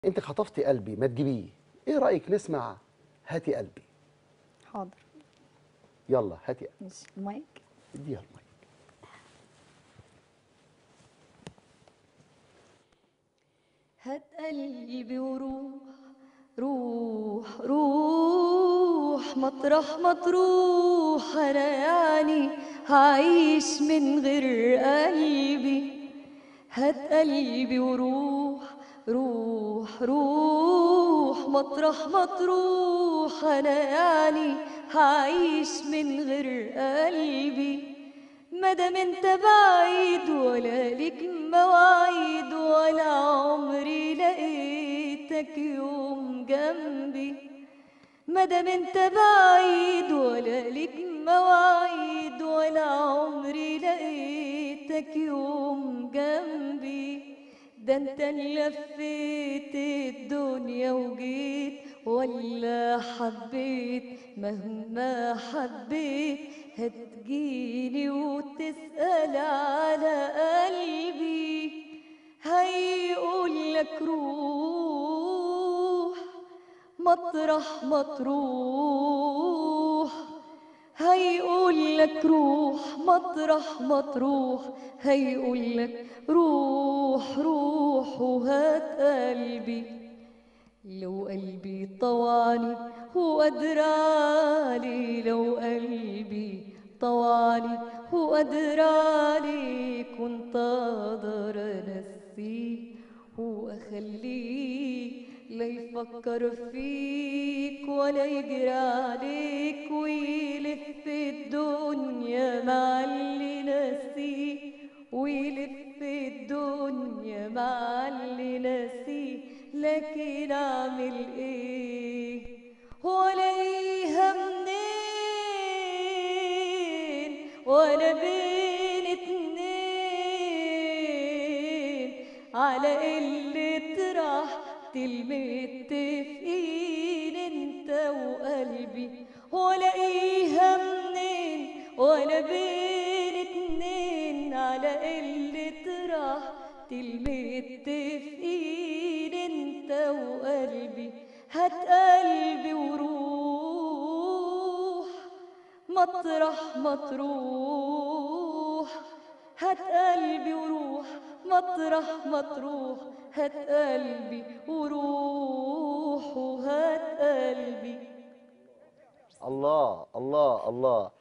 انت خطفتي قلبي ما تجيبيه ايه رايك نسمع هاتي قلبي حاضر يلا هاتي ماشي المايك اديها المايك هات قلبي وروح روح روح مطرح ما تروح انا يعني هعيش من غير قلبي هات قلبي وروح روح روح مطرح ما تروح انا يعني هعيش من غير قلبي مادام انت بعيد ولا ليك مواعيد ولا عمري لقيتك يوم جنبي مادام انت بعيد ولا ليك مواعيد ولا عمري لقيتك يوم جنبي ده انت اللي لفيت الدنيا وجيت ولا حبيت مهما حبيت هتجيني وتسأل على قلبي هيقول لك روح مطرح ما تروح هيقول لك روح مطرح ما تروح هيقول لك روح روح وهات قلبي لو قلبي طواني هو أدراني لو قلبي طواني هو أدراني كنت أقدر أنسيه وأخليه لا يفكر فيك ولا يجري عليك ويلف الدنيا مع اللي نسيه ويلف الدنيا مع اللي نسيه لكن اعمل ايه ولاقيها منين وانا بين اتنين على قلة راحتي المتفقين انت وقلبي ولاقيها منين وانا بين اتنين على قلة راحتي المتفقين انت وقلبي هات قلبي وروح مطرح ما تروح هات قلبي وروح مطرح ما تروح هات قلبي وروح وهات قلبي الله الله الله